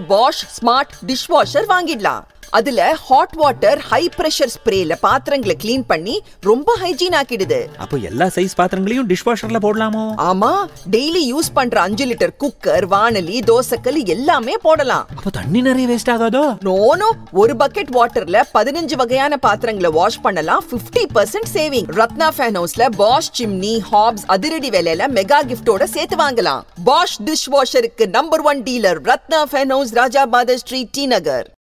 bash smart dish washer வாங்கிடலாம் அதுல hot water high pressure ஸ்ப்ரேல பாத்திரங்களை க்ளீன் பண்ணி ரொம்ப ஹைஜீன் ஆக்கிடுது அப்போ எல்லா சைஸ் பாத்திரங்களையும் டிஷ் வாஷர்ல போடலாமோ ஆமா டெய்லி யூஸ் பண்ற அஞ்சு லிட்டர் குக்கர் வானலி தோசைக்கல் எல்லாமே போடலாம் அப்போ தண்ணி நிறைய வேஸ்ட் ஆகாதோ நோனோ ஒரு பக்கெட் வாட்டர்ல பதினஞ்சு வகையான பாத்திரங்களை வாஷ் பண்ணலாம் 50% பர்சன்ட் சேவிங் ரத்னா ஃபேன் ஹவுஸ்ல பாஷ் சிம்னி ஹாப்ஸ் அதிரடி விலையில மெகா கிஃப்டோட சேர்த்து வாங்கலாம் பாஷ் டிஷ் வாஷருக்கு number one dealer Ratna fan house Rajabather street T நகர்